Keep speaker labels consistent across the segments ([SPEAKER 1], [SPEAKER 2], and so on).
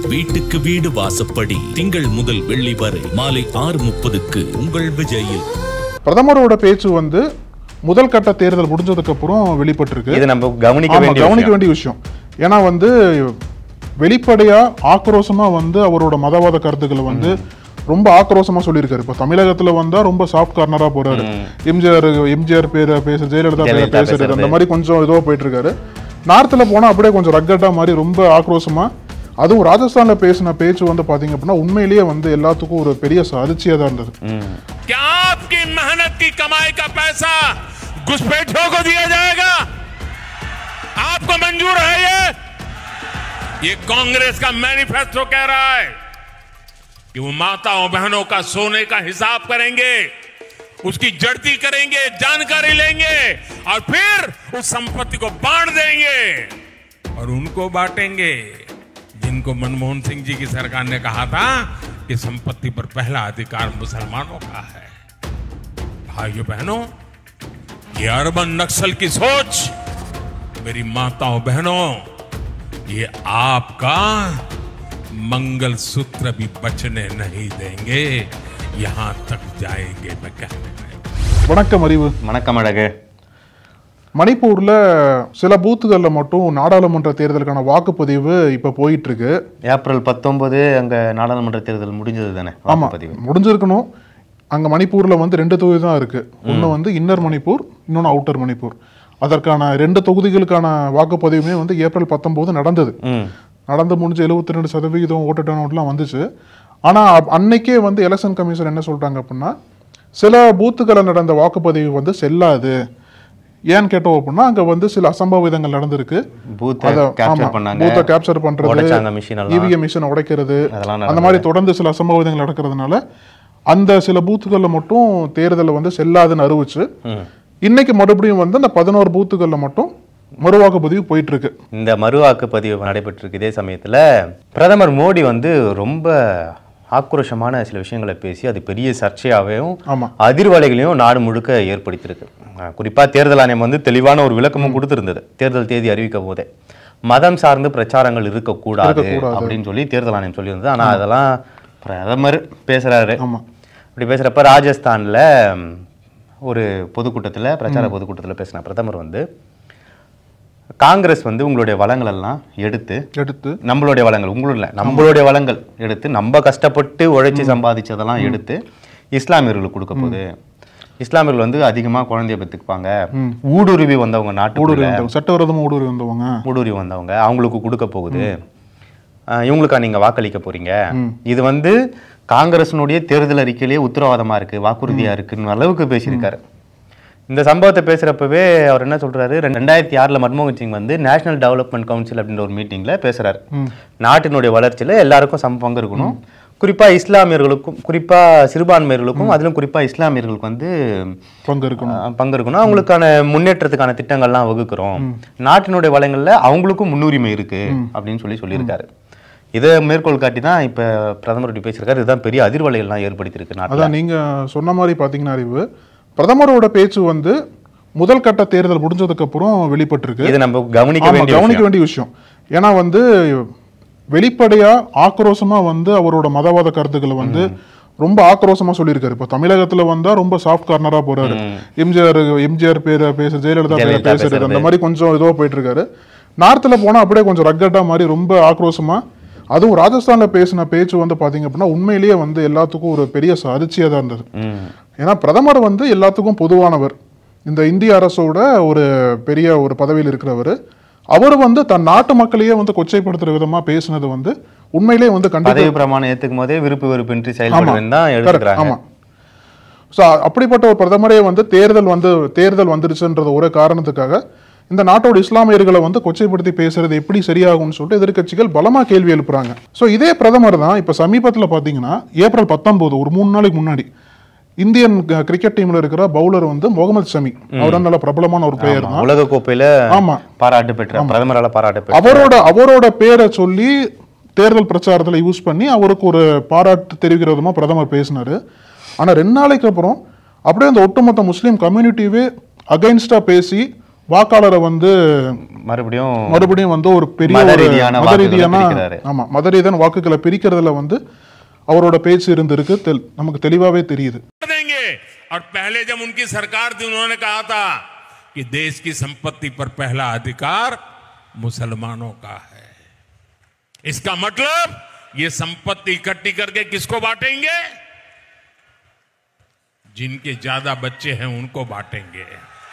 [SPEAKER 1] வீட்டுக்கு வீடு வாசப்படி திங்கள் முதல் வெள்ளி வரை மாலை ஆறு முப்பதுக்கு உங்கள் விஜயில்
[SPEAKER 2] பிரதமரோட பேச்சு வந்து முதல் கட்ட தேர்தல் முடிஞ்சதுக்கு அப்புறம் வெளிப்பட்டிருக்கு
[SPEAKER 3] இது நம்ம கவனிக்க
[SPEAKER 2] ஆமா,
[SPEAKER 3] வேண்டிய
[SPEAKER 2] கவனிக்க
[SPEAKER 3] விஷயம்.
[SPEAKER 2] வேண்டிய விஷயம் ஏன்னா வந்து வெளிப்படையா ஆக்ரோஷமா வந்து அவரோட மதவாத கருத்துக்களை வந்து ரொம்ப ஆக்ரோஷமா சொல்லியிருக்காரு இப்ப தமிழகத்துல வந்தா ரொம்ப சாஃப்ட் கார்னரா போறாரு எம்ஜிஆர் எம்ஜிஆர் பேரை பேச ஜெயலலிதா பேரை
[SPEAKER 3] ஜெயலலிதா
[SPEAKER 2] பேசுறது அந்த
[SPEAKER 3] பேசுறது.
[SPEAKER 2] மாதிரி கொஞ்சம் இதுவா போயிட்டு இருக்காரு நார்த்ல போனா அப்படியே கொஞ்சம் ரக்கட்டா மாதிரி ரொம்ப ஆக்ரோஷமா அதுவும் ராஜஸ்தான்ல பேசின பேச்சு வந்து பாத்தீங்க அப்படின்னா உண்மையிலேயே வந்து எல்லாத்துக்கும் ஒரு பெரிய அதிர்ச்சியா தான் இருந்தது
[SPEAKER 3] ம்.
[SPEAKER 4] क्या आपकी मेहनत की कमाई का पैसा घुसपैठियों को दिया जाएगा आपको मंजूर है ये ये कांग्रेस का मैनिफेस्टो कह रहा है कि वो माताओं बहनों का सोने का हिसाब करेंगे उसकी जड़ती करेंगे जानकारी लेंगे और फिर उस संपत्ति को बांट देंगे और उनको बांटेंगे जिनको मनमोहन सिंह जी की सरकार ने कहा था कि संपत्ति पर पहला अधिकार मुसलमानों का है भाइयों बहनों ये अरबन नक्सल की सोच मेरी माताओं बहनों ये आपका मंगल सूत्र भी बचने नहीं देंगे यहां तक जाएंगे मैं कहने में
[SPEAKER 2] வணக்கம் அறிவு
[SPEAKER 3] வணக்கம் அழகு
[SPEAKER 2] மணிப்பூர்ல சில பூத்துகள்ல மட்டும் நாடாளுமன்ற தேர்தலுக்கான வாக்குப்பதிவு இப்ப போயிட்டு இருக்கு
[SPEAKER 3] ஏப்ரல் பத்தொன்பது அங்க நாடாளுமன்ற தேர்தல் முடிஞ்சது தானே
[SPEAKER 2] ஆமா
[SPEAKER 3] வாக்குப்பதிவு
[SPEAKER 2] முடிஞ்சிருக்கணும் அங்க மணிப்பூர்ல வந்து ரெண்டு தொகுதி தான் இருக்கு ஒண்ணு வந்து இன்னர் மணிப்பூர் இன்னொன்னு அவுட்டர் மணிப்பூர் அதற்கான ரெண்டு தொகுதிகளுக்கான வாக்குப்பதிவுமே வந்து ஏப்ரல் பத்தொன்பது நடந்தது
[SPEAKER 3] ம்
[SPEAKER 2] நடந்து முடிஞ்சு எழுபத்தி ரெண்டு சதவிகிதம் ஓட்டு டவுன்லாம் வந்துச்சு ஆனா அப்- அன்னைக்கே வந்து எலெக்ஷன் கமிஷன் என்ன சொல்றாங்க அப்படின்னா சில பூத்துக்களை நடந்த வாக்குப்பதிவு வந்து செல்லாது ஏன்னு கேட்டோம் அப்படின்னா அங்க வந்து சில அசம்பாவிதங்கள் நடந்திருக்கு
[SPEAKER 3] பூத்தை
[SPEAKER 2] அத-
[SPEAKER 3] capture
[SPEAKER 2] ஆமா,
[SPEAKER 3] பண்ணாங்க.
[SPEAKER 2] பூத்தை கேப்சர் பண்றது
[SPEAKER 3] உடைச்சாங்க machine எல்லாம்.
[SPEAKER 2] இவிஎம் மிஷினை உடைக்கிறது
[SPEAKER 3] அதெல்லாம்
[SPEAKER 2] அந்த மாதிரி தொடர்ந்து சில அசம்பாவிதங்கள் நடக்கிறதுனால அந்த சில பூத்துகள்ல மட்டும் தேர்தலை வந்து செல்லாதுன்னு அறிவிச்சு
[SPEAKER 3] ம்.
[SPEAKER 2] இன்னைக்கு மறுபடியும் வந்து அந்த பதினோரு பூத்துகள்ல மட்டும் மறுவாக்குப்பதிவு போயிட்டு இருக்கு
[SPEAKER 3] இந்த மறு வாக்குப்பதிவு நடைபெற்றிருக்கு இதே சமயத்துல பிரதமர் மோடி வந்து ரொம்ப ஆக்ரோஷமான சில விஷயங்களை பேசி அது பெரிய சர்ச்சையாகவும்
[SPEAKER 2] ஆமா.
[SPEAKER 3] அதிர்வலைகளையும் நாடு முழுக்க ஏற்படுத்தியிருக்கு அஹ் குறிப்பா தேர்தல் ஆணையம் வந்து தெளிவான ஒரு விளக்கமும் கொடுத்திருந்தது தேர்தல் தேதி அறிவிக்கும் போதே மதம் சார்ந்து பிரச்சாரங்கள் இருக்கக்கூடாது
[SPEAKER 2] இருக்கக்கூடாது.
[SPEAKER 3] அப்படின்னு சொல்லி தேர்தல் ஆணையம் சொல்லியிருந்தது ஆனா அதெல்லாம் பிரதமர் பேசுறாரு
[SPEAKER 2] ஆமா
[SPEAKER 3] இப்படி பேசுறப்ப ராஜஸ்தான்ல ம், ஒரு பொதுக்கூட்டத்துல பிரச்சார பொதுக்கூட்டத்துல பேசின பிரதமர் வந்து காங்கிரஸ் வந்து உங்களுடைய வளங்கள் எல்லாம் எடுத்து
[SPEAKER 2] எடுத்து
[SPEAKER 3] நம்மளுடைய வளங்கள் உங்களுடைய நம்மளுடைய வளங்கள் எடுத்து நம்ம கஷ்டப்பட்டு உழைச்சி சம்பாதிச்சதெல்லாம் எடுத்து இஸ்லாமியர்களுக்கு கொடுக்க போகுது இஸ்லாமியர்கள் வந்து அதிகமா குழந்தைய பெற்றுக்குப்பாங்க ஊடுருவி வந்தவங்க
[SPEAKER 2] ஊடுருவி
[SPEAKER 3] நாட்டுக்குள்ள
[SPEAKER 2] வந்தவங்க சட்டவிரோதமா ஊடுருவி வந்தவங்க
[SPEAKER 3] ஊடுருவி வந்தவங்க அவங்களுக்கு கொடுக்க போகுது அஹ் இவங்களுக்கா நீங்க வாக்களிக்க போறீங்க இது வந்து காங்கிரஸினுடைய தேர்தல் அறிக்கையிலேயே உத்தரவாதமா இருக்கு வாக்குறுதியா இருக்குன்னு அளவுக்கு பேசியிருக்காரு இந்த சம்பவத்தை பேசுறப்பவே அவர் என்ன சொல்றாரு ரெண்டு- ரெண்டாயிரத்தி ஆறுல மன்மோகன் சிங் வந்து நேஷனல் டெவலப்மெண்ட் கவுன்சில் அப்படின்ற ஒரு மீட்டிங்ல பேசுறாரு நாட்டினுடைய வளர்ச்சியில எல்லாருக்கும் சம பங்கு இருக்கணும் குறிப்பா இஸ்லாமியர்களுக்கும் குறிப்பா சிறுபான்மையர்களுக்கும் அதிலும் குறிப்பா இஸ்லாமியர்களுக்கு வந்து
[SPEAKER 2] பங்கு இருக்கணும்
[SPEAKER 3] அஹ் பங்கு இருக்கணும் அவங்களுக்கான முன்னேற்றத்துக்கான திட்டங்கள்லாம் வகுக்கிறோம் நாட்டினுடைய வளங்கள்ல அவங்களுக்கும் முன்னுரிமை இருக்கு அப்படின்னு சொல்லி சொல்லியிருக்காரு இதை மேற்கோள் காட்டி தான் இப்ப பிரதமர் இப்படி பேசியிருக்காரு இதுதான் பெரிய அதிர்வலைகள்லாம் ஏற்படுத்தியிருக்கு நாட்டில்
[SPEAKER 2] அதான் நீங்க சொன்ன மாதிரி பாத்தீங்கன்னா அறிவு பிரதமரோட பேச்சு வந்து முதல் கட்ட தேர்தல் முடிஞ்சதுக்கு அப்புறம் வெளிப்பட்டிருக்கு
[SPEAKER 3] இது நம்ம கவனிக்க
[SPEAKER 2] ஆமா,
[SPEAKER 3] வேண்டிய
[SPEAKER 2] கவனிக்க
[SPEAKER 3] விஷயம்.
[SPEAKER 2] வேண்டிய விஷயம் ஏன்னா வந்து வெளிப்படையா ஆக்ரோஷமா வந்து அவரோட மதவாத கருத்துக்களை வந்து ரொம்ப ஆக்ரோஷமா சொல்லியிருக்காரு இப்ப தமிழகத்துல வந்தா ரொம்ப சாஃப்ட் கார்னரா போறாரு எம்ஜிஆர் எம்ஜிஆர் பேரை பேச ஜெயலலிதா பேரை
[SPEAKER 3] ஜெயலலிதா
[SPEAKER 2] பேசுறது அந்த
[SPEAKER 3] பேசுறது.
[SPEAKER 2] மாதிரி கொஞ்சம் இதுவா போயிட்டு இருக்காரு நார்த்ல போனா அப்படியே கொஞ்சம் ரக்கட்டா மாதிரி ரொம்ப ஆக்ரோஷமா அதுவும் ராஜஸ்தான்ல பேசின பேச்சு வந்து பாத்தீங்க அப்படின்னா உண்மையிலேயே வந்து எல்லாத்துக்கும் ஒரு பெரிய அதிர்ச்சியா தான் இருந்தது
[SPEAKER 3] ம்.
[SPEAKER 2] ஏன்னா பிரதமர் வந்து எல்லாத்துக்கும் பொதுவானவர் இந்த இந்திய அரசோட ஒரு பெரிய ஒரு பதவியில் இருக்கிறவர் அவர் வந்து தன் நாட்டு மக்களையே வந்து கொச்சைப்படுத்துற விதமா பேசினது வந்து உண்மையிலேயே வந்து கண்டிப்பா
[SPEAKER 3] பதவி பிரமாணம் ஏத்துக்கும் போதே விருப்பு வெறுப்பின்றி
[SPEAKER 2] ஆமா.
[SPEAKER 3] செயல்படுவேன் தான்
[SPEAKER 2] Correct.
[SPEAKER 3] எடுத்துக்கிறாங்க
[SPEAKER 2] ஆமா ஸோ அப்படிப்பட்ட ஒரு பிரதமரே வந்து தேர்தல் வந்து தேர்தல் வந்துருச்சுன்றது ஒரே காரணத்துக்காக இந்த நாட்டோட இஸ்லாமியர்களை வந்து கொச்சைப்படுத்தி பேசுறது எப்படி சரியாகும்னு சொல்லிட்டு எதிர்க்கட்சிகள் பலமா கேள்வி எழுப்புறாங்க ஸோ இதே பிரதமர் தான் இப்ப சமீபத்துல பாத்தீங்கன்னா ஏப்ரல் பத்தொன்பது ஒரு மூணு நாளைக்கு முன்னாடி இந்தியன் க- கிரிக்கெட் டீம்ல இருக்கிற பவுலர் வந்து முகமது ஷமி அவர் நல்ல பிரபலமான ஒரு பிளேயர் தான்
[SPEAKER 3] உலக கோப்பையில
[SPEAKER 2] ஆமா
[SPEAKER 3] பாராட்டு பெற்ற பிரதமரால பாராட்டு பெற்ற
[SPEAKER 2] அவரோட அவரோட பேரை சொல்லி தேர்தல் பிரச்சாரத்துல யூஸ் பண்ணி அவருக்கு ஒரு பாராட்டு தெரிவிக்கிற விதமா பிரதமர் பேசினாரு ஆனா ரெண்டு நாளைக்கு அப்புறம் அப்படியே அந்த ஒட்டுமொத்த முஸ்லீம் கம்யூனிட்டியே அகைன்ஸ்டா பேசி வாக்காளரை வந்து
[SPEAKER 3] மறுபடியும்
[SPEAKER 2] மறுபடியும் வந்து ஒரு பெரிய
[SPEAKER 3] மத
[SPEAKER 2] ஒரு
[SPEAKER 3] ரீதியான
[SPEAKER 2] மத
[SPEAKER 3] வாக்குகளை
[SPEAKER 2] ரீதியான
[SPEAKER 3] பிரிக்கிறாரு.
[SPEAKER 2] ஆமா மத ரீதியான வாக்குகளை பிரிக்கிறதுல வந்து அவரோட பேச்சு இருந்திருக்கு தெல்- நமக்கு தெளிவாவே தெரியுது
[SPEAKER 4] देंगे और पहले जब उनकी सरकार थी उन्होंने कहा था कि देश की संपत्ति पर पहला अधिकार मुसलमानों का है इसका मतलब ये संपत्ति इकट्ठी करके किसको बांटेंगे जिनके ज्यादा बच्चे हैं उनको बांटेंगे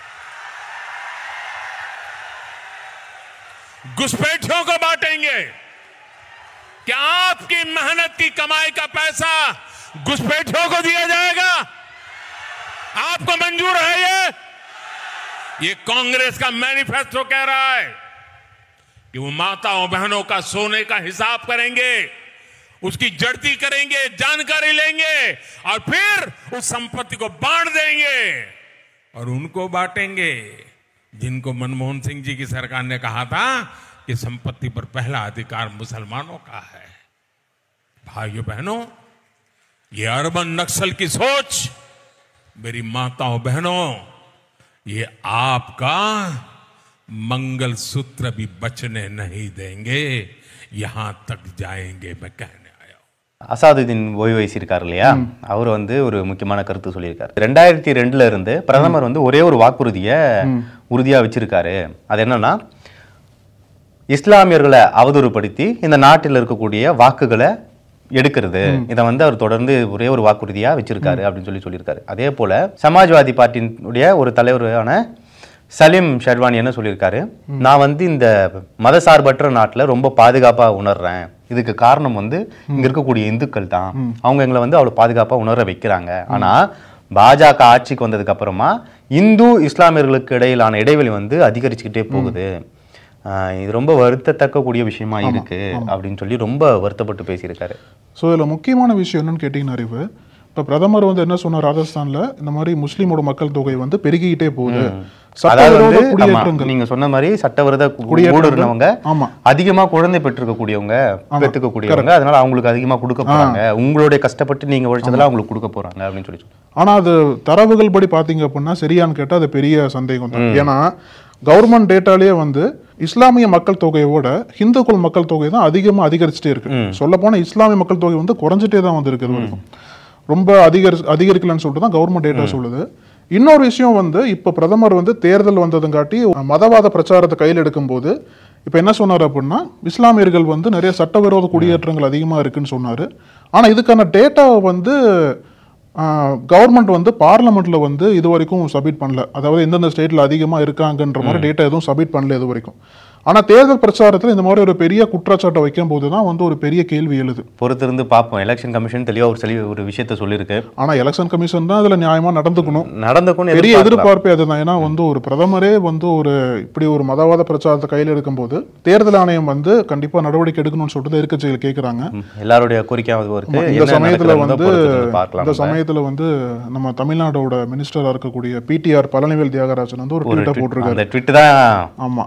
[SPEAKER 4] घुसपैठियों को बांटेंगे क्या आपकी मेहनत की कमाई का पैसा घुसपैठियों को दिया जाएगा आपको मंजूर है ये ये कांग्रेस का मैनिफेस्टो कह रहा है कि वो माताओं बहनों का सोने का हिसाब करेंगे उसकी जड़ती करेंगे जानकारी लेंगे और फिर उस संपत्ति को बांट देंगे और उनको बांटेंगे जिनको मनमोहन सिंह जी की सरकार ने कहा था कि संपत्ति पर पहला अधिकार मुसलमानों का है भाइयों बहनों ये अरबन नक्सल की सोच मेरी माताओं बहनों ये आपका मंगल सूत्र भी बचने नहीं देंगे यहां तक जाएंगे मैं कहने आया हूं
[SPEAKER 3] அசாதுதீன் ஓய்வு வயசிருக்கார் இல்லையா அவர் வந்து ஒரு முக்கியமான கருத்து சொல்லியிருக்காரு ரெண்டாயிரத்தி ரெண்டுல இருந்து பிரதமர் வந்து ஒரே ஒரு வாக்குறுதியை உறுதியா வச்சிருக்காரு அது என்னன்னா இஸ்லாமியர்களை அவதூறுப்படுத்தி இந்த நாட்டில் இருக்கக்கூடிய வாக்குகளை எடுக்கிறது இதை வந்து அவர் தொடர்ந்து ஒரே ஒரு வாக்குறுதியா வச்சிருக்காரு அப்படின்னு சொல்லி சொல்லியிருக்காரு அதே போல சமாஜ்வாதி பார்ட்டியினுடைய ஒரு தலைவரான சலீம் ஷெர்வானி என்ன சொல்லியிருக்காரு நான் வந்து இந்த மதசார்பற்ற நாட்டுல ரொம்ப பாதுகாப்பா உணர்றேன் இதுக்கு காரணம் வந்து இங்க இருக்கக்கூடிய இந்துக்கள் தான் அவங்க எங்களை வந்து அவ்வளவு பாதுகாப்பா உணர வைக்கிறாங்க ஆனா பாஜக ஆட்சிக்கு வந்ததுக்கு அப்புறமா இந்து இஸ்லாமியர்களுக்கு இடையிலான இடைவெளி வந்து அதிகரிச்சுக்கிட்டே போகுது ஆஹ் இது ரொம்ப வருத்தத்தக்க கூடிய விஷயமா இருக்கு அப்படின்னு சொல்லி ரொம்ப வருத்தப்பட்டு பேசியிருக்காரு
[SPEAKER 2] ஸோ இதில் முக்கியமான விஷயம் என்னன்னு கேட்டிங்கன்னா அறிவு இப்போ பிரதமர் வந்து என்ன சொன்னார் ராஜஸ்தான்ல இந்த மாதிரி முஸ்லீமோட மக்கள் தொகை வந்து பெருகிக்கிட்டே போகுது
[SPEAKER 3] அதாவது
[SPEAKER 2] சட்டவிரோத
[SPEAKER 3] வந்து ஆமா,
[SPEAKER 2] குடியேற்றங்கள்
[SPEAKER 3] நீங்க சொன்ன மாதிரி சட்டவிரோத
[SPEAKER 2] குடியேற்றங்கள்.
[SPEAKER 3] ஊடுருவங்க
[SPEAKER 2] ஆமா.
[SPEAKER 3] அதிகமா குழந்தை பெற்றிருக்கக்கூடியவங்க பெற்றுக்கக்கூடியவங்க அதனால அவங்களுக்கு அதிகமா கொடுக்க போறாங்க உங்களுடைய கஷ்டப்பட்டு நீங்க உழைச்சதெல்லாம் அவங்களுக்கு கொடுக்க போறாங்க அப்படின்னு சொல்லி சொன்னாங்க.
[SPEAKER 2] ஆனா அது தரவுகள் படி பாத்தீங்க அப்படின்னா சரியான்னு கேட்டா அது பெரிய சந்தேகம் தான் ஏன்னா கவர்மெண்ட் டேட்டாலேயே வந்து இஸ்லாமிய மக்கள் தொகையோட ஹிந்துக்கள் மக்கள் தொகை தான் அதிகமா அதிகரிச்சுட்டே இருக்கு சொல்ல போனா இஸ்லாமிய மக்கள் தொகை வந்து குறைஞ்சிட்டே தான் வந்து இருக்குது வரைக்கும் ரொம்ப அதிகரி அதிகரிக்கலன்னு சொல்லிட்டு தான் கவர்மெண்ட் டேட்டா சொல்லுது இன்னொரு விஷயம் வந்து இப்போ பிரதமர் வந்து தேர்தல் வந்ததுங்காட்டி மதவாத பிரச்சாரத்தை கையில் எடுக்கும்போது இப்போ என்ன சொன்னார் அப்படின்னா இஸ்லாமியர்கள் வந்து நிறைய சட்டவிரோத குடியேற்றங்கள் அதிகமாக இருக்குன்னு சொன்னார் ஆனால் இதுக்கான டேட்டாவை வந்து கவர்மெண்ட் வந்து பார்லமெண்ட்ல வந்து இது வரைக்கும் சப்மிட் பண்ணல அதாவது எந்தெந்த ஸ்டேட்ல அதிகமாக இருக்காங்கன்ற மாதிரி டேட்டா எதுவும் சப்மிட் பண்ணல இது வரைக்கும் ஆனால் தேர்தல் பிரச்சாரத்தில் இந்த மாதிரி ஒரு பெரிய குற்றச்சாட்டை வைக்கும் போது தான் வந்து ஒரு பெரிய கேள்வி எழுது
[SPEAKER 3] பொறுத்திருந்து பார்ப்போம் எலெக்ஷன் கமிஷன் தெளிவா ஒரு செலி ஒரு விஷயத்த சொல்லியிருக்கு
[SPEAKER 2] ஆனால் எலெக்ஷன் கமிஷன் தான் அதில் நியாயமாக நடந்துக்கணும்
[SPEAKER 3] நடந்துக்கும்
[SPEAKER 2] பெரிய எதிர்பார்ப்பே அதுதான் ஏன்னா வந்து ஒரு பிரதமரே வந்து ஒரு இப்படி ஒரு மதவாத பிரச்சாரத்தை கையில் எடுக்கும்போது தேர்தல் ஆணையம் வந்து கண்டிப்பா நடவடிக்கை எடுக்கணும்னு சொல்லிட்டு எதிர்க்கட்சிகள் கேட்குறாங்க
[SPEAKER 3] எல்லாருடைய கோரிக்கையாவது இருக்கு
[SPEAKER 2] இந்த
[SPEAKER 3] என்ன
[SPEAKER 2] சமயத்துல
[SPEAKER 3] நடக்குதுன்னு
[SPEAKER 2] வந்து
[SPEAKER 3] பொறுத்திருந்து பார்க்கலாம்
[SPEAKER 2] இந்த
[SPEAKER 3] நம்ம.
[SPEAKER 2] சமயத்துல வந்து நம்ம தமிழ்நாடோட மினிஸ்டரா இருக்கக்கூடிய பிடிஆர் பழனிவேல் தியாகராஜன் வந்து ஒரு
[SPEAKER 3] ஒரு
[SPEAKER 2] ட்வீட்டை
[SPEAKER 3] tweet-
[SPEAKER 2] போட்டிருக்காரு
[SPEAKER 3] அந்த ட்விட் தான்
[SPEAKER 2] ஆமா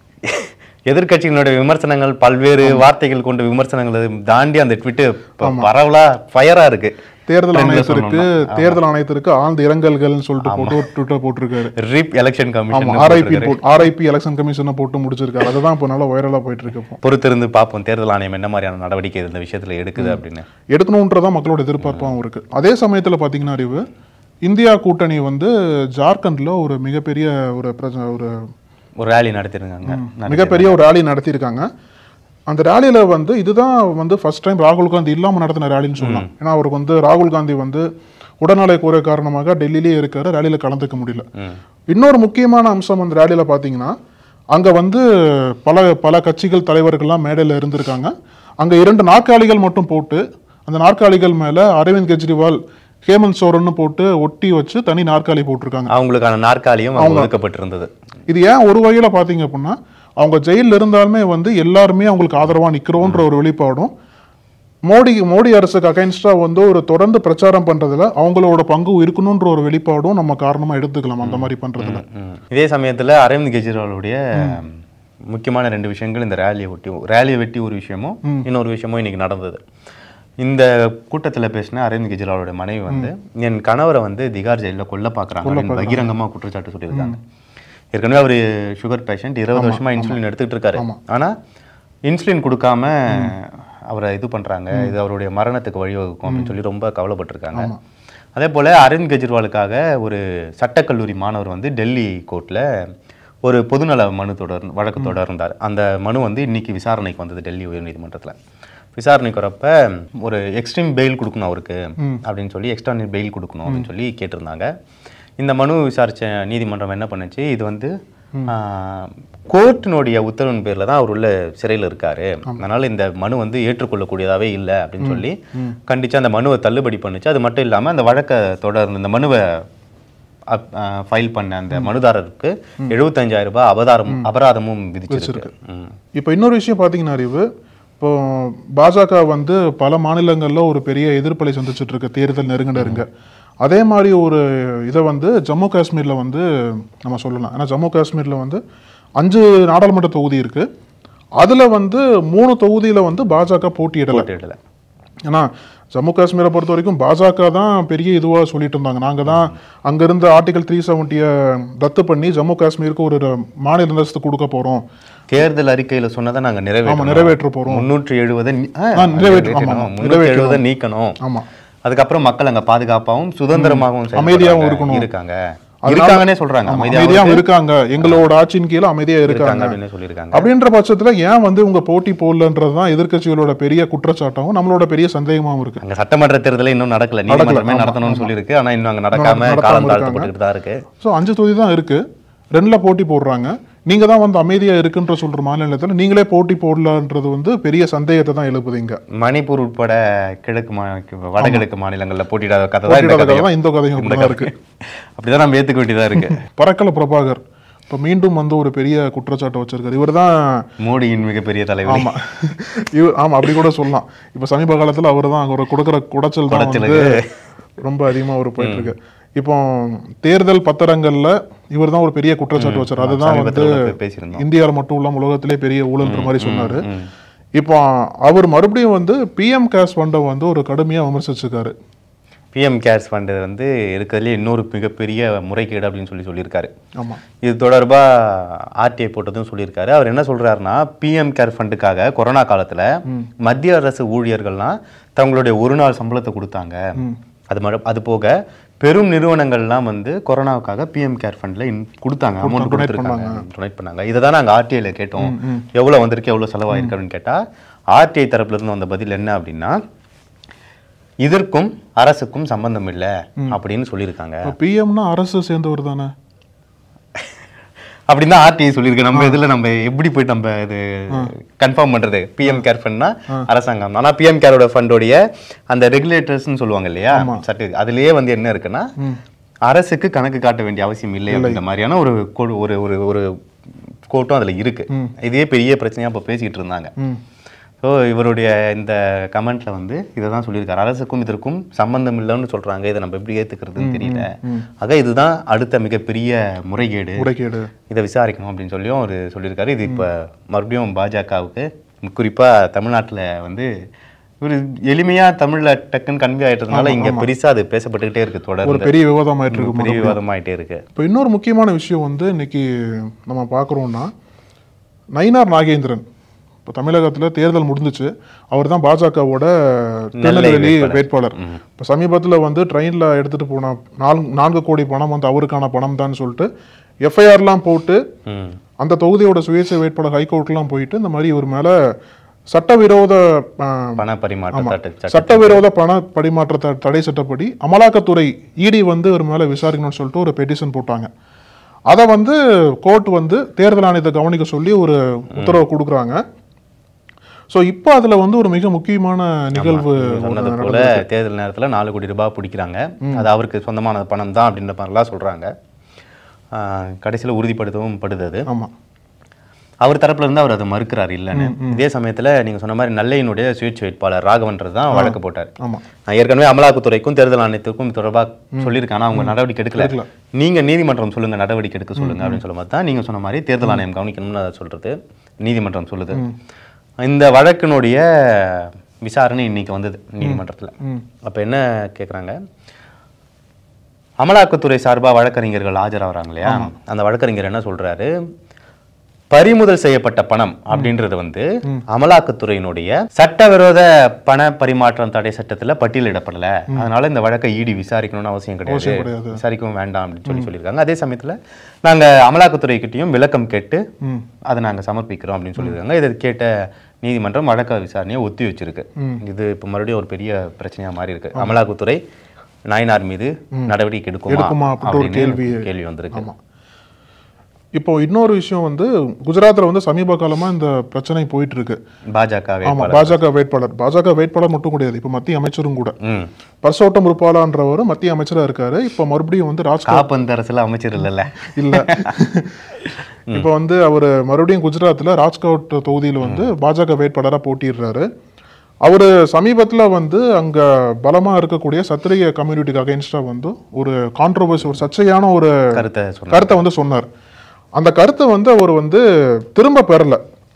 [SPEAKER 3] எதிர்க்கட்சிகளுடைய விமர்சனங்கள் பல்வேறு வார்த்தைகள் கொண்ட விமர்சனங்களை தாண்டி அந்த ட்விட்டு பரவலா ஃபயரா இருக்கு
[SPEAKER 2] தேர்தல்
[SPEAKER 3] Trendல
[SPEAKER 2] ஆணையத்திற்கு
[SPEAKER 3] சொல்லணும்னா.
[SPEAKER 2] தேர்தல் ஆணையத்திற்கு ஆழ்ந்த இரங்கல்கள்னு சொல்லிட்டு போட்டு ஒரு ட்விட்டர் போட்டிருக்காரு
[SPEAKER 3] ரிப் எலெக்ஷன்
[SPEAKER 2] ஆமா
[SPEAKER 3] கமிஷன்
[SPEAKER 2] ஆர்ஐபி ஆர்ஐபி எலெக்ஷன் கமிஷனை போட்டு முடிச்சிருக்காரு அதுதான் இப்போ நல்லா வைரலா போயிட்டு இருக்கு இப்போ
[SPEAKER 3] பொறுத்திருந்து பார்ப்போம் தேர்தல் ஆணையம் என்ன மாதிரியான நடவடிக்கை இந்த விஷயத்துல எடுக்குது அப்படின்னு
[SPEAKER 2] எடுக்கணுன்றதான் மக்களோட எதிர்பார்ப்பாகவும் இருக்கு அதே சமயத்துல பாத்தீங்கன்னா அறிவு இந்தியா கூட்டணி வந்து ஜார்க்கண்ட்ல ஒரு மிகப்பெரிய ஒரு பிரச்ச- ஒரு
[SPEAKER 3] ஒரு ரேலி நடத்திருக்காங்க
[SPEAKER 2] மிகப்பெரிய ஒரு ரேலி நடத்தியிருக்காங்க அந்த ரேலியில வந்து இதுதான் வந்து ஃபர்ஸ்ட் டைம் ராகுல் காந்தி இல்லாம நடத்தின ரேலின்னு சொல்லலாம் ஏன்னா அவருக்கு வந்து ராகுல் காந்தி வந்து உடல்நலை குறை காரணமாக டெல்லியிலே இருக்காரு ரேலியில கலந்துக்க முடியல இன்னொரு முக்கியமான அம்சம் அந்த ரேலியில பாத்தீங்கன்னா அங்க வந்து பல பல கட்சிகள் தலைவர்கள்லாம் மேடையில் இருந்திருக்காங்க அங்க இரண்டு நாற்காலிகள் மட்டும் போட்டு அந்த நாற்காலிகள் மேல அரவிந்த் கெஜ்ரிவால் ஹேமந்த் சோரன்னு போட்டு ஒட்டி வச்சு தனி நாற்காலி போட்டிருக்காங்க
[SPEAKER 3] அவங்களுக்கான நாற்காலியும் அவங்க ஒதுக்கப்பட்டிருந்தது
[SPEAKER 2] இது ஏன் ஒரு வகையில பாத்தீங்க அப்படின்னா அவங்க ஜெயிலில் இருந்தாலுமே வந்து எல்லாருமே அவங்களுக்கு ஆதரவா நிக்கிறோன்ற ஒரு வெளிப்பாடும் மோடி மோடி அரசுக்கு அகைன்ஸ்டா வந்து ஒரு தொடர்ந்து பிரச்சாரம் பண்றதுல அவங்களோட பங்கு இருக்கணுன்ற ஒரு வெளிப்பாடும் நம்ம காரணமா எடுத்துக்கலாம் அந்த மாதிரி பண்றதுல
[SPEAKER 3] ம். இதே சமயத்துல அரவிந்த் கெஜ்ரிவாலுடைய முக்கியமான ரெண்டு விஷயங்கள் இந்த ரேலியை ஒட்டி ரேலியை வெட்டி ஒரு விஷயமும் இன்னொரு விஷயமும் இன்னைக்கு நடந்தது இந்த கூட்டத்துல பேசின அரவிந்த் கெஜ்ரிவாலோட மனைவி வந்து என் கணவரை வந்து திகார் ஜெயிலில் கொல்ல பார்க்கறாங்க அப்படின்னு பகிரங்கமா குற்றச்சாட்டு சொல்லியிருக்காங்க ஏற்கனவே அவர் சுகர் பேஷண்ட் இருபது வருஷமா இன்சுலின் எடுத்துக்கிட்டு இருக்காரு ஆனா இன்சுலின் கொடுக்காம அவரை இது பண்றாங்க இது அவருடைய மரணத்துக்கு வழிவகுக்கும் அப்படின்னு சொல்லி ரொம்ப கவலைப்பட்டிருக்காங்க அதே போல அரவிந்த் கெஜ்ரிவாலுக்காக ஒரு சட்டக்கல்லூரி மாணவர் வந்து டெல்லி கோர்ட்ல ஒரு பொதுநல மனு தொடர் வழக்கு தொடர்ந்தார் அந்த மனு வந்து இன்னைக்கு விசாரணைக்கு வந்தது டெல்லி உயர்நீதிமன்றத்துல விசாரணைக்கு வரப்ப ஒரு எக்ஸ்ட்ரீம் பெயில் கொடுக்கணும் அவருக்கு அப்படின்னு சொல்லி எக்ஸ்ட்ரா பெயில் கொடுக்கணும் அப்படின்னு சொல்லி கேட்டிருந்தாங்க இந்த மனு விசாரிச்ச நீதிமன்றம் என்ன பண்ணுச்சு இது வந்து கோர்ட்டினுடைய உத்தரவின் பேர்ல தான் அவர் உள்ள சிறையில் இருக்காரு அதனால இந்த மனு வந்து ஏற்றுக்கொள்ளக்கூடியதாவே இல்லை அப்படின்னு சொல்லி கண்டிச்சு அந்த மனுவை தள்ளுபடி பண்ணுச்சு அது மட்டும் இல்லாம அந்த வழக்கை தொடர்ந்து இந்த மனுவை ஃபைல் பண்ண அந்த மனுதாரருக்கு 75000 ரூபாய் அபதாரம் அபராதமும் விதிச்சிருக்கு ம்.
[SPEAKER 2] இப்போ இன்னொரு விஷயம் பார்த்தீங்கன்னா அறிவு இப்போ பாஜக வந்து பல மாநிலங்களில் ஒரு பெரிய எதிர்ப்பலை சந்திச்சுட்டு இருக்கு தேர்தல் நெருங்க நெருங்க அதே மாதிரி ஒரு இதை வந்து ஜம்மு காஷ்மீரில் வந்து நம்ம சொல்லலாம் ஏன்னா ஜம்மு காஷ்மீரில் வந்து அஞ்சு நாடாளுமன்ற தொகுதி இருக்கு அதில் வந்து மூணு தொகுதியில் வந்து பாஜக போட்டியிடலை
[SPEAKER 3] போட்டியிடல
[SPEAKER 2] ஏன்னா ஜம்மு காஷ்மீரை பொறுத்த வரைக்கும் பாஜக தான் பெரிய இதுவாக சொல்லிட்டு இருந்தாங்க நாங்கள் தான் அங்கேருந்து ஆர்டிகல் த்ரீ செவன்ட்டியை ரத்து பண்ணி ஜம்மு காஷ்மீருக்கு ஒரு மாநில அந்தஸ்து கொடுக்க போகிறோம்
[SPEAKER 3] தேர்தல் அறிக்கையில சொன்னதை நாங்க
[SPEAKER 2] ஆமா
[SPEAKER 3] நிறைவேற்றணும்
[SPEAKER 2] நிறைவேற்ற போகிறோம்
[SPEAKER 3] முன்னூற்றி எழுபதை
[SPEAKER 2] ஆ, நிறைவேற்று- ஆமா, ஆமா,
[SPEAKER 3] முன்னூற்றி எழுபதை நீக்கணும்
[SPEAKER 2] ஆமாம்
[SPEAKER 3] அதுக்கப்புறம் மக்கள் அங்க பாதுகாப்பாகவும் சுதந்திரமாகவும் செயல்படுறாங்க.
[SPEAKER 2] அமைதியாவும் இருக்கணும்.
[SPEAKER 3] இருக்காங்க இருக்காங்கன்னே சொல்றாங்க அமைதியாகவும்
[SPEAKER 2] அமைதியாகவும் இருக்காங்க எங்களோட ஆட்சியின் கீழே அமைதியாக
[SPEAKER 3] இருக்காங்க
[SPEAKER 2] இருக்காங்க
[SPEAKER 3] அப்படின்னு சொல்லியிருக்காங்க
[SPEAKER 2] அப்படின்ற பட்சத்துல ஏன் வந்து உங்க போட்டி போடலன்றது தான் எதிர்க்கட்சிகளோட பெரிய குற்றச்சாட்டாகவும் நம்மளோட பெரிய சந்தேகமாகவும் இருக்கு
[SPEAKER 3] அங்க சட்டமன்ற தேர்தலே இன்னும் நடக்கல நீதிமன்றமே நடத்தணும்னு சொல்லியிருக்கு ஆனா இன்னும் அங்க நடக்காம
[SPEAKER 2] நடக்காம
[SPEAKER 3] காலம்
[SPEAKER 2] இருக்காங்க.
[SPEAKER 3] தாழ்த்தப்பட்டுக்கிட்டு தான் இருக்கு
[SPEAKER 2] ஸோ அஞ்சு தொகுதி தான் இருக்கு ரெண்டுல போட்டி போடுறாங்க நீங்க தான் வந்து அமைதியா இருக்குன்ற சொல்ற மாநிலத்துல நீங்களே போட்டி போடலன்றது வந்து பெரிய சந்தேகத்தை தான் எழுப்புது இங்க
[SPEAKER 3] மணிப்பூர் உட்பட கிழக்கு மா- வடகிழக்கு மாநிலங்கள்ல போட்டியிடாத கதை தான் இந்த
[SPEAKER 2] போட்டியிடாத
[SPEAKER 3] கதையும்.
[SPEAKER 2] தான் இந்த கதையும்
[SPEAKER 3] இந்த
[SPEAKER 2] அப்படிதான்
[SPEAKER 3] கதை.
[SPEAKER 2] இருக்கு
[SPEAKER 3] அப்படிதான் நம்ம ஏத்துக்க வேண்டியதா இருக்கு
[SPEAKER 2] பறக்கல பிரபாகர் இப்போ மீண்டும் வந்து ஒரு பெரிய குற்றச்சாட்டை வச்சிருக்காரு இவர் தான்
[SPEAKER 3] மோடியின் மிகப்பெரிய தலைவர்
[SPEAKER 2] ஆமா இவர் ஆமா அப்படி கூட சொல்லலாம் இப்போ சமீப காலத்துல அவர் தான் அவர் கொடுக்குற குடைச்சல் தான் வந்து
[SPEAKER 3] குடைச்சலுக்கு.
[SPEAKER 2] ரொம்ப அதிகமா அவர் போயிட்டு இருக்கு இப்போ தேர்தல் பத்திரங்கள்ல இவர் தான் ஒரு பெரிய குற்றச்சாட்டு வச்சார் அதுதான் வந்து
[SPEAKER 3] சமீபத்துல கூட பேசியிருந்தோம்
[SPEAKER 2] இந்தியாவில் மட்டும் இல்லாம உலகத்திலே பெரிய ஊழல்ன்ற மாதிரி சொன்னாரு இப்போ அவர் மறுபடியும் வந்து பிஎம் கேஸ் ஃபண்டை வந்து ஒரு கடுமையா விமர்சிச்சிருக்காரு
[SPEAKER 3] பிஎம் கேர்ஸ் ஃபண்டு வந்து இருக்கிறதுலே இன்னொரு மிகப்பெரிய முறைகேடு அப்படின்னு சொல்லி சொல்லியிருக்காரு
[SPEAKER 2] ஆமா
[SPEAKER 3] இது தொடர்பா ஆர்டிஐ போட்டதும் சொல்லியிருக்காரு அவர் என்ன சொல்றாருன்னா பிஎம் கேர் ஃபண்டுக்காக கொரோனா காலத்துல மத்திய அரசு ஊழியர்கள்லாம் தங்களுடைய ஒரு நாள் சம்பளத்தை கொடுத்தாங்க அது மறு அது போக பெரும் நிறுவனங்கள்லாம் வந்து கொரோனாவுக்காக பிஎம் கேர் ஃபண்ட்ல கொடுத்தாங்க அமௌண்ட் கொடுத்துருக்காங்க டொனேட் பண்ணாங்க இதை தான் நாங்கள் ஆர்டிஐல கேட்டோம் எவ்வளவு வந்திருக்கு எவ்வளவு செலவாயிருக்கு அப்படின்னு கேட்டா ஆர்டிஐ தரப்புல இருந்து வந்த பதில் என்ன அப்படின்னா இதற்கும் அரசுக்கும் சம்பந்தம் இல்லை அப்படின்னு சொல்லியிருக்காங்க
[SPEAKER 2] இப்போ பிஎம்னா அரசு சேர்ந்தவர் தானே
[SPEAKER 3] அப்படின்னு தான் ஆர்டிஐ சொல்லியிருக்கு நம்ம இதுல நம்ம எப்படி போய் நம்ம இது கன்ஃபார்ம் பண்றது பிஎம் கேர் ஃபண்ட்னா அரசாங்கம் ஆனா பிஎம் கேரோட ஃபண்டோடைய அந்த ரெகுலேட்டர்ஸ்னு சொல்லுவாங்க இல்லையா சர்டிஃபிகேட் அதுலயே வந்து என்ன இருக்குன்னா அரசுக்கு கணக்கு காட்ட வேண்டிய அவசியம் இல்லை அப்படின்ற மாதிரியான ஒரு கொடு- ஒரு ஒரு ஒரு கோட்டும் அதுல இருக்கு இதே பெரிய பிரச்சனையா இப்ப பேசிக்கிட்டு இருந்தாங்க
[SPEAKER 2] ம்
[SPEAKER 3] ஸோ இவருடைய இந்த கமெண்ட்ல வந்து இதை தான் சொல்லியிருக்காரு அரசுக்கும் இதற்கும் சம்பந்தம் இல்லைன்னு சொல்றாங்க இதை நம்ம எப்படி ஏத்துக்கிறதுன்னு தெரியல ஆக இதுதான் அடுத்த மிகப்பெரிய முறைகேடு
[SPEAKER 2] முறைகேடு
[SPEAKER 3] இதை விசாரிக்கணும் அப்படின்னு சொல்லியும் அவர் சொல்லியிருக்காரு இது இப்போ மறுபடியும் பாஜகவுக்கு குறிப்பா தமிழ்நாட்டுல வந்து ஒரு எளிமையா தமிழ்ல டக்குன்னு கன்வே ஆயிட்டதுனால இங்க பெருசா அது பேசப்பட்டுக்கிட்டே இருக்கு
[SPEAKER 2] ஒரு
[SPEAKER 3] தொடர்ந்து
[SPEAKER 2] பெரிய விவாதமாயிட்டு இருக்கு
[SPEAKER 3] பெரிய விவாதமாயிட்டே இருக்கு
[SPEAKER 2] இப்போ இன்னொரு முக்கியமான விஷயம் வந்து இன்னைக்கு நம்ம பார்க்குறோம்னா நயினார் நாகேந்திரன் இப்போ தமிழகத்தில் தேர்தல் முடிஞ்சுச்சு அவர் தான் பாஜகவோட திருநெல்வேலி வேட்பாளர் இப்போ சமீபத்தில் வந்து ட்ரெயினில் எடுத்துகிட்டு போன நான்கு நான்கு கோடி பணம் வந்து அவருக்கான பணம் தான் சொல்லிட்டு எஃப்ஐஆர்லாம் போட்டு
[SPEAKER 3] ம்
[SPEAKER 2] அந்த தொகுதியோட சுயேட்சை வேட்பாளர் ஹைகோர்ட்லாம் போயிட்டு இந்த மாதிரி இவர் மேலே சட்டவிரோத ஆஹ்,
[SPEAKER 3] பண பரிமாற்ற
[SPEAKER 2] சட்டவிரோத பண பரிமாற்ற தடை சட்டப்படி அமலாக்கத்துறை இடி வந்து ஒரு மேல விசாரிக்கணும்னு சொல்லிட்டு ஒரு பெட்டிஷன் போட்டாங்க அதை வந்து கோர்ட் வந்து தேர்தல் ஆணையத்தை கவனிக்க சொல்லி ஒரு உத்தரவு கொடுக்குறாங்க ஸோ இப்போ அதுல வந்து ஒரு மிக முக்கியமான நிகழ்வு
[SPEAKER 3] சொன்னது போல தேர்தல் நேரத்துல நாலு கோடி ரூபாய் பிடிக்கிறாங்க அது அவருக்கு சொந்தமான பணம் தான் அப்படின்ற மாதிரிலாம் சொல்றாங்க ஆஹ் கடைசியில உறுதிப்படுத்தவும் படுது அது
[SPEAKER 2] ஆமா
[SPEAKER 3] அவர் தரப்புல இருந்து அவர் அதை மறுக்கிறார் இல்லைன்னு இதே சமயத்துல நீங்க சொன்ன மாதிரி நெல்லையினுடைய சுயேட்சை வேட்பாளர் ராகவன்றது தான் வழக்கு போட்டார்
[SPEAKER 2] ஆமா
[SPEAKER 3] நான் ஏற்கனவே அமலாக்கத்துறைக்கும் தேர்தல் ஆணையத்துக்கும் இது தொடர்பா சொல்லியிருக்கேன் ஆனா அவங்க நடவடிக்கை எடுக்கல நீங்க நீதிமன்றம் சொல்லுங்க நடவடிக்கை எடுக்க சொல்லுங்க அப்படின்னு சொல்லும் போது தான் நீங்க சொன்ன மாதிரி தேர்தல் ஆணையம் கவனிக்கணும்னு அதை சொல்றது நீதிமன்றம் சொல்லுது இந்த வழக்கினுடைய விசாரணை இன்னைக்கு வந்தது நீதிமன்றத்துல அப்ப என்ன கேக்குறாங்க அமலாக்கத்துறை சார்பா வழக்கறிஞர்கள் ஆஜராகிறாங்க இல்லையா அந்த வழக்கறிஞர் என்ன சொல்றாரு பறிமுதல் செய்யப்பட்ட பணம் அப்படின்றது வந்து அமலாக்கத்துறையினுடைய சட்டவிரோத பண பரிமாற்றம் தடை சட்டத்துல பட்டியலிடப்படல அதனால இந்த வழக்கை ஈடி விசாரிக்கணும்னு அவசியம்
[SPEAKER 2] அவசியம்
[SPEAKER 3] கிடையாது
[SPEAKER 2] கிடையாது.
[SPEAKER 3] விசாரிக்கவும் வேண்டாம் அப்படின்னு சொல்லி சொல்லியிருக்காங்க அதே சமயத்துல நாங்க அமலாக்கத்துறைக்கிட்டையும் விளக்கம் கேட்டு அதை நாங்க சமர்ப்பிக்கிறோம் அப்படின்னு சொல்லியிருக்காங்க இதை கேட்ட நீதிமன்றம் வழக்க விசாரணையை ஒத்தி வச்சிருக்கு இது இப்போ மறுபடியும் ஒரு பெரிய பிரச்சனையா மாறி இருக்கு அமலாக்கத்துறை நாயனார் மீது நடவடிக்கை
[SPEAKER 2] எடுக்குமா
[SPEAKER 3] எடுக்குமா
[SPEAKER 2] அப்படின்ற ஒரு
[SPEAKER 3] அப்படின்னு
[SPEAKER 2] கேள்வி-
[SPEAKER 3] கேள்வி வந்திருக்கு
[SPEAKER 2] ஆமா இப்போ இன்னொரு விஷயம் வந்து குஜராத்ல வந்து சமீப காலமா இந்த பிரச்சனை போயிட்டு இருக்கு
[SPEAKER 3] பாஜக
[SPEAKER 2] ஆமா
[SPEAKER 3] வேட்பாளர்
[SPEAKER 2] பாஜக வேட்பாளர் பாஜக வேட்பாளர் மட்டும் கிடையாது இப்போ மத்திய அமைச்சரும் கூட
[SPEAKER 3] ம்
[SPEAKER 2] பர்சோட்டம் ருப்பாலான்றவர் மத்திய அமைச்சரா இருக்காரு இப்போ மறுபடியும் வந்து ராஜ்கோட்
[SPEAKER 3] காப்பந்து அரசுல அமைச்சர் இல்லைல்ல
[SPEAKER 2] இல்ல இப்போ வந்து அவர் மறுபடியும் குஜராத்ல ராஜ்கோட் தொகுதியில் வந்து பாஜக வேட்பாளரா போட்டிடுறாரு அவர் சமீபத்துல வந்து அங்க பலமா இருக்கக்கூடிய சத்திரிய கம்யூனிட்டிக்கு அகைன்ஸ்டா வந்து ஒரு கான்ட்ரவர்சி ஒரு சர்ச்சையான ஒரு
[SPEAKER 3] கருத்தை சொன்னார்
[SPEAKER 2] கருத்தை வந்து சொன்னார் அந்த கருத்தை வந்து அவர் வந்து திரும்ப பெறல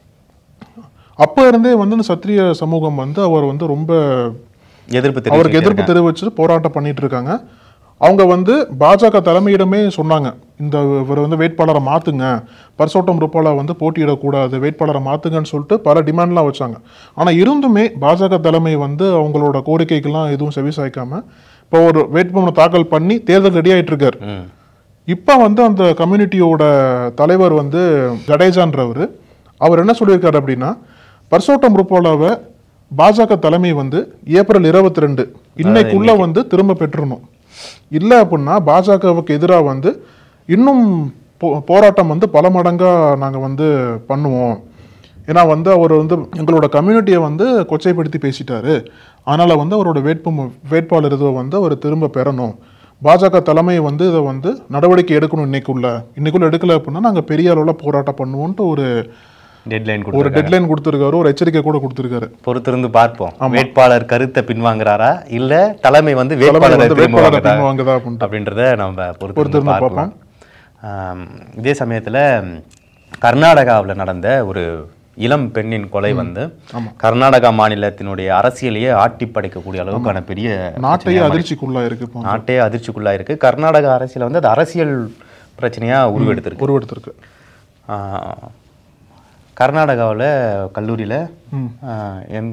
[SPEAKER 2] அப்ப இருந்தே வந்து இந்த சத்திரிய சமூகம் வந்து அவர் வந்து ரொம்ப
[SPEAKER 3] எதிர்ப்பு
[SPEAKER 2] அவருக்கு எதிர்ப்பு
[SPEAKER 3] தெரிவிச்சு
[SPEAKER 2] தெரிவிச்சு போராட்டம் பண்ணிட்டு இருக்காங்க அவங்க வந்து பாஜக தலைமையிடமே சொன்னாங்க இந்த இவர் வந்து வேட்பாளரை மாத்துங்க பர்சோட்டம் ரூபாலா வந்து போட்டியிடக்கூடாது வேட்பாளரை மாத்துங்கன்னு சொல்லிட்டு பல டிமாண்ட்லாம் வச்சாங்க ஆனா இருந்துமே பாஜக தலைமை வந்து அவங்களோட கோரிக்கைக்கெல்லாம் எதுவும் செவிசாய்க்காம இப்போ ஒரு வேட்புமனு தாக்கல் பண்ணி தேர்தல் ரெடி ஆயிட்டு இருக்காரு
[SPEAKER 3] ம்
[SPEAKER 2] இப்போ வந்து அந்த கம்யூனிட்டியோட தலைவர் வந்து ஜடேஜான்றவர் அவர் என்ன சொல்லியிருக்காரு அப்படின்னா பர்சோட்டம் ருப்போலாவை பாஜக தலைமை வந்து ஏப்ரல் இருபத்தி ரெண்டு இன்னைக்குள்ள வந்து திரும்ப பெற்றுணும் இல்லை அப்படின்னா பாஜகவுக்கு எதிராக வந்து இன்னும் போ- போராட்டம் வந்து பல மடங்கா நாங்க வந்து பண்ணுவோம் ஏன்னா வந்து அவர் வந்து எங்களோட கம்யூனிட்டியை வந்து கொச்சைப்படுத்தி பேசிட்டாரு அதனால வந்து அவரோட வேட்பு வேட்பாளர் இதை வந்து அவர் திரும்ப பெறணும் பாஜக தலைமை வந்து இதை வந்து நடவடிக்கை எடுக்கணும் இன்னைக்குள்ள இன்னைக்குள்ள எடுக்கல அப்படின்னா நாங்க பெரிய அளவுல போராட்டம் பண்ணுவோம்ட்டு ஒரு
[SPEAKER 3] டெட்லைன்
[SPEAKER 2] ஒரு
[SPEAKER 3] கொடுத்து
[SPEAKER 2] டெட்லைன் கொடுத்துருக்காரு ஒரு எச்சரிக்கை கூட கொடுத்துருக்காரு
[SPEAKER 3] பொறுத்திருந்து பார்ப்போம் வேட்பாளர் கருத்தை பின்வாங்குறாரா இல்ல தலைமை வந்து வேட்பாளரை
[SPEAKER 2] வந்து
[SPEAKER 3] திரும்ப
[SPEAKER 2] வேட்பாளரை
[SPEAKER 3] வாங்குதா?
[SPEAKER 2] பின்வாங்குதா அப்படின்ட்டு.
[SPEAKER 3] அப்படின்றத நம்ம பொறுத்திருந்து
[SPEAKER 2] பொறுத்திருந்து
[SPEAKER 3] பார்க்கலாம் ஆம், இதே சமயத்துல கர்நாடகாவுல நடந்த ஒரு இளம் பெண்ணின் கொலை வந்து கர்நாடகா மாநிலத்தினுடைய அரசியலையே ஆட்டி படைக்கக்கூடிய அளவுக்கான பெரிய
[SPEAKER 2] நாட்டையே அதிர்ச்சிக்குள்ளா இருக்கு இப்போ
[SPEAKER 3] நாட்டே அதிர்ச்சிக்குள்ளா இருக்கு கர்நாடக அரசியல வந்து அது அரசியல் பிரச்சனையா உருவெடுத்திருக்கு
[SPEAKER 2] உருவெடுத்திருக்கு
[SPEAKER 3] ஆஹ், கர்நாடகாவில் கல்லூரியில் எம்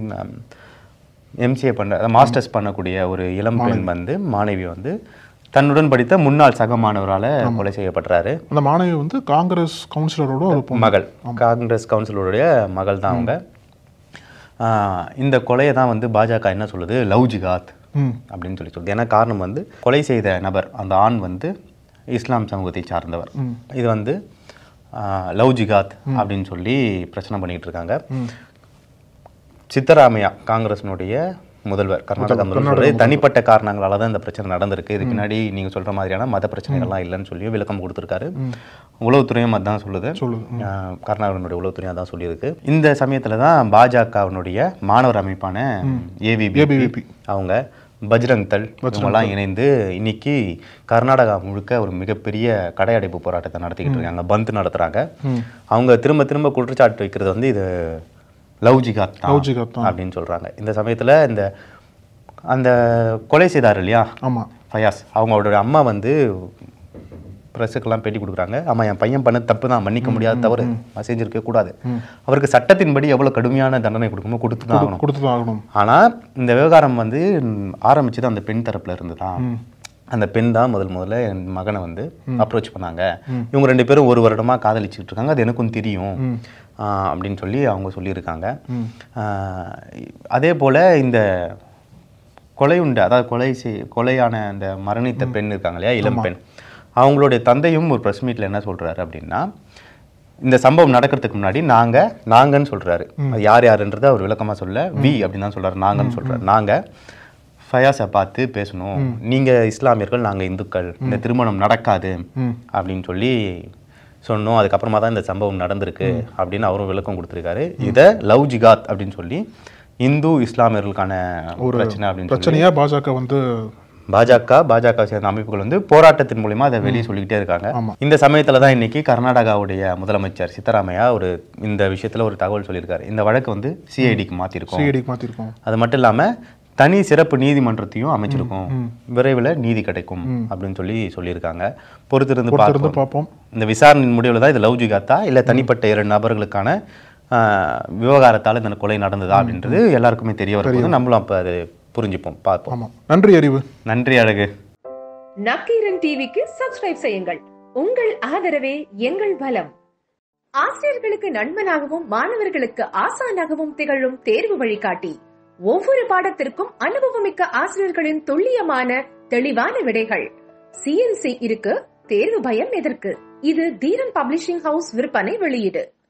[SPEAKER 3] எம்சிஏ பண்ண மாஸ்டர்ஸ் பண்ணக்கூடிய ஒரு இளம் பெண் வந்து மாணவி வந்து தன்னுடன் படித்த முன்னாள் சக மாணவரால் கொலை செய்யப்படுறாரு
[SPEAKER 2] அந்த மாணவி வந்து காங்கிரஸ் கவுன்சிலரோட ஒரு பொண்ணு
[SPEAKER 3] மகள் காங்கிரஸ் கவுன்சிலருடைய மகள் தான் அவங்க ஆஹ், இந்த கொலையை தான் வந்து பாஜக என்ன சொல்லுது லவ் ஜிகாத்
[SPEAKER 2] ம்
[SPEAKER 3] அப்படின்னு சொல்லி சொல்லுது ஏன்னா காரணம் வந்து கொலை செய்த நபர் அந்த ஆண் வந்து இஸ்லாம் சமூகத்தை சார்ந்தவர் இது வந்து ஆஹ், லவ் ஜிகாத் அப்படின்னு சொல்லி பிரச்சனை பண்ணிட்டு இருக்காங்க சித்தராமையா காங்கிரஸினுடைய முதல்வர் கர்நாடகா முதல்வர் தனிப்பட்ட காரணங்களால தான் இந்த பிரச்சனை நடந்திருக்கு இது பின்னாடி நீங்க சொல்ற மாதிரியான மத பிரச்சனைகள்லாம் இல்லைன்னு சொல்லி விளக்கம் கொடுத்திருக்காரு உளவுத்துறையும் அதான் சொல்லுது ஆஹ், கர்நாடகனுடைய உளவுத்துறையும் அதான் சொல்லியிருக்கு இந்த சமயத்துல தான் பாஜகவினுடைய மாணவர் அமைப்பான ஏவிபி
[SPEAKER 2] ABVP.
[SPEAKER 3] அவங்க பஜ்ரங் தள் இவங்கெல்லாம் இணைந்து இன்னைக்கு கர்நாடகா முழுக்க ஒரு மிகப்பெரிய கடையடைப்பு போராட்டத்தை நடத்திக்கிட்டு இருக்காங்க பந்த் நடத்துறாங்க அவங்க திரும்ப திரும்ப குற்றச்சாட்டு வைக்கிறது வந்து இது லவ் ஜிகாத் தான்
[SPEAKER 2] லவ் ஜிகாத் தான்.
[SPEAKER 3] அப்படின்னு சொல்றாங்க இந்த சமயத்துல இந்த அந்த கொலை செய்தார் இல்லையா
[SPEAKER 2] ஆமா
[SPEAKER 3] ஃபயாஸ் அவங்களோட அம்மா வந்து ப்ரெஸ்ஸுக்கெல்லாம் பேட்டி கொடுக்குறாங்க ஆமா என் பையன் பண்ண தப்பு தான் மன்னிக்க முடியாத தவறு நான் செஞ்சிருக்கவே கூடாது அவருக்கு சட்டத்தின்படி எவ்வளவு கடுமையான தண்டனை கொடுக்குமோ கொடுத்து தான் ஆகணும்
[SPEAKER 2] கொடுத்து தான் ஆகணும்
[SPEAKER 3] ஆனா இந்த விவகாரம் வந்து ம், ஆரம்பிச்சது அந்த பெண் தரப்புல இருந்து தான் அந்த பெண் தான் முதல் முதல்ல என் மகனை வந்து அப்ரோச் பண்ணாங்க இவங்க ரெண்டு பேரும் ஒரு வருடமா காதலிச்சுட்டு இருக்காங்க அது எனக்கும் தெரியும் ஆ, அப்படின்னு சொல்லி அவங்க சொல்லியிருக்காங்க ஆ, அதே போல இந்த கொலை உண்டு அதாவது கொலை செய் கொலையான அந்த மரணித்த பெண் இருக்காங்க இல்லையா இளம் பெண் அவங்களுடைய தந்தையும் ஒரு ப்ரெஸ் மீட்ல என்ன சொல்றாரு அப்படின்னா இந்த சம்பவம் நடக்கிறதுக்கு முன்னாடி நாங்க நாங்கன்னு சொல்றாரு அது யார் யாருன்றதை அவர் விளக்கமா சொல்ல வி அப்படின்னு தான் சொல்றாரு நாங்கன்னு சொல்றாரு நாங்க ஃபயாஸை பார்த்து பேசணும் நீங்க இஸ்லாமியர்கள் நாங்க இந்துக்கள் இந்த திருமணம் நடக்காது அப்படின்னு சொல்லி சொன்னோம் அதுக்கப்புறமா தான் இந்த சம்பவம் நடந்திருக்கு அப்படின்னு அவரும் விளக்கம் கொடுத்துருக்காரு இதை லவ் ஜிகாத் அப்படின்னு சொல்லி இந்து இஸ்லாமியர்களுக்கான ஒரு பிரச்சனை அப்படின்னு சொல்லி
[SPEAKER 2] பிரச்சனையா பாஜக வந்து
[SPEAKER 3] பாஜக பாஜக சேர்ந்த அமைப்புகள் வந்து போராட்டத்தின் மூலியமா அதை வெளியே சொல்லிக்கிட்டே இருக்காங்க இந்த சமயத்துல தான் இன்னைக்கு கர்நாடகாவுடைய முதலமைச்சர் சித்தராமையா ஒரு இந்த விஷயத்துல ஒரு தகவல் சொல்லியிருக்காரு இந்த வழக்கு வந்து சிஐடிக்கு மாத்திருக்கோம்
[SPEAKER 2] சிஐடிக்கு மாத்திருக்கோம்
[SPEAKER 3] அது மட்டும் இல்லாம தனி சிறப்பு நீதிமன்றத்தையும் அமைச்சிருக்கோம் விரைவில் நீதி கிடைக்கும் அப்படின்னு சொல்லி சொல்லியிருக்காங்க பொறுத்திருந்து
[SPEAKER 2] பொறுத்திருந்து
[SPEAKER 3] பார்ப்போம்
[SPEAKER 2] பார்ப்போம்
[SPEAKER 3] இந்த விசாரணை முடிவில் தான் இது லவ் ஜிகாத்தா இல்லை தனிப்பட்ட இரண்டு நபர்களுக்கான ஆஹ், விவகாரத்தால் இந்த கொலை நடந்ததா அப்படின்றது எல்லாருக்குமே தெரிய வரும்போது நம்மளும் அப்போ அது புரிஞ்சுப்போம் பார்ப்போம்
[SPEAKER 2] ஆமாம் நன்றி அறிவு
[SPEAKER 3] நன்றி அழகு
[SPEAKER 5] நக்கீரன் டிவிக்கு சப்ஸ்கிரைப் செய்யுங்கள் உங்கள் ஆதரவே எங்கள் பலம் ஆசிரியர்களுக்கு நண்பனாகவும் மாணவர்களுக்கு ஆசானாகவும் திகழும் தேர்வு வழிகாட்டி ஒவ்வொரு பாடத்திற்கும் அனுபவமிக்க ஆசிரியர்களின் துல்லியமான தெளிவான விடைகள் சிஎன்சி இருக்கு தேர்வு பயம் எதற்கு இது தீரன் பப்ளிஷிங் ஹவுஸ் விற்பனை வெளியீடு